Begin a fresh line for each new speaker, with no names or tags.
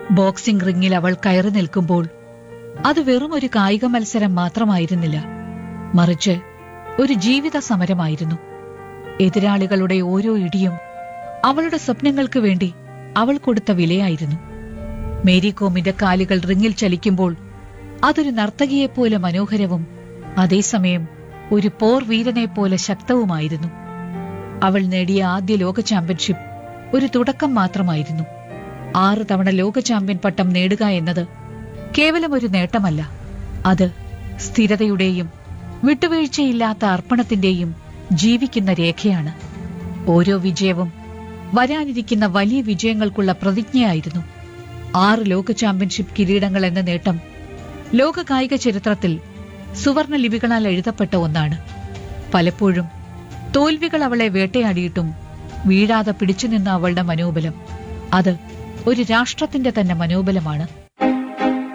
boxing റിങ്ങിൽ അവൾ കയറി നിൽക്കുമ്പോൾ അത് വെറും ഒരു കായിക മത്സരം മാത്രമായിരുന്നില്ല മറിച്ച് ഒരു ജീവിത സമരമായിരുന്നു എതിരാളികളുടെ ഓരോ ഇടിയും അവളുടെ സ്വപ്നങ്ങൾക്ക് വേണ്ടി അവൾ കൊടുത്ത വിലയായിരുന്നു മേരി കോമിന്റെ കാലുകൾ റിങ്ങിൽ ചലിക്കുമ്പോൾ അതൊരു നർത്തകിയെപ്പോലെ മനോഹരവും അതേസമയം ഒരു പോർ വീരനെപ്പോലെ ശക്തവുമായിരുന്നു അവൾ നേടിയ ആദ്യ ലോക ചാമ്പ്യൻഷിപ്പ് ഒരു തുടക്കം മാത്രമായിരുന്നു ആറ് തവണ ലോക ചാമ്പ്യൻ പട്ടം നേടുക എന്നത് കേവലം ഒരു നേട്ടമല്ല അത് സ്ഥിരതയുടെയും വിട്ടുവീഴ്ചയില്ലാത്ത അർപ്പണത്തിന്റെയും ജീവിക്കുന്ന രേഖയാണ് ഓരോ വിജയവും വരാനിരിക്കുന്ന വലിയ വിജയങ്ങൾക്കുള്ള പ്രതിജ്ഞയായിരുന്നു ആറ് ലോക ചാമ്പ്യൻഷിപ്പ് കിരീടങ്ങൾ എന്ന നേട്ടം ലോക കായിക ചരിത്രത്തിൽ സുവർണ ലിപികളാൽ എഴുതപ്പെട്ട ഒന്നാണ് പലപ്പോഴും തോൽവികൾ അവളെ വേട്ടയാടിയിട്ടും വീഴാതെ പിടിച്ചുനിന്ന അവളുടെ മനോബലം അത് ഒരു രാഷ്ട്രത്തിന്റെ തന്നെ മനോബലമാണ്